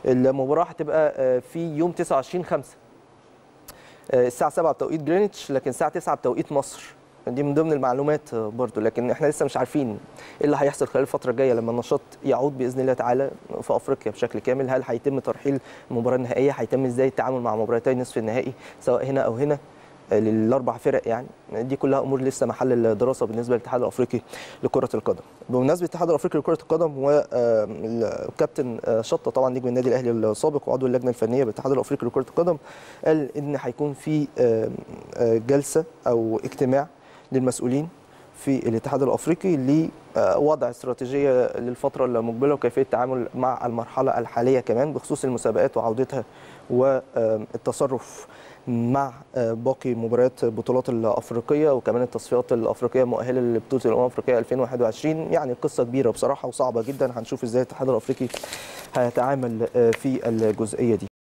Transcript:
المباراه هتبقى في يوم 29 5 الساعه 7 بتوقيت جرينتش لكن الساعه 9 بتوقيت مصر دي من ضمن المعلومات برضو لكن احنا لسه مش عارفين ايه اللي هيحصل خلال الفتره الجايه لما النشاط يعود باذن الله تعالى في افريقيا بشكل كامل هل هيتم ترحيل المباراه النهائيه هيتم ازاي التعامل مع مباراتي نصف النهائي سواء هنا او هنا للاربع فرق يعني دي كلها امور لسه محل الدراسه بالنسبه للاتحاد الافريقي لكره القدم بمناسبه الاتحاد الافريقي لكره القدم والكابتن شطه طبعا نجم النادي الاهلي السابق وعضو اللجنه الفنيه بالاتحاد الافريقي لكره القدم قال ان هيكون في جلسه او اجتماع للمسؤولين في الاتحاد الافريقي لوضع استراتيجيه للفتره المقبله وكيفيه التعامل مع المرحله الحاليه كمان بخصوص المسابقات وعودتها والتصرف مع باقي مباريات البطولات الافريقيه وكمان التصفيات الافريقيه المؤهله لبطوله الامم الافريقيه 2021 يعني قصه كبيره بصراحه وصعبه جدا هنشوف ازاي الاتحاد الافريقي هيتعامل في الجزئيه دي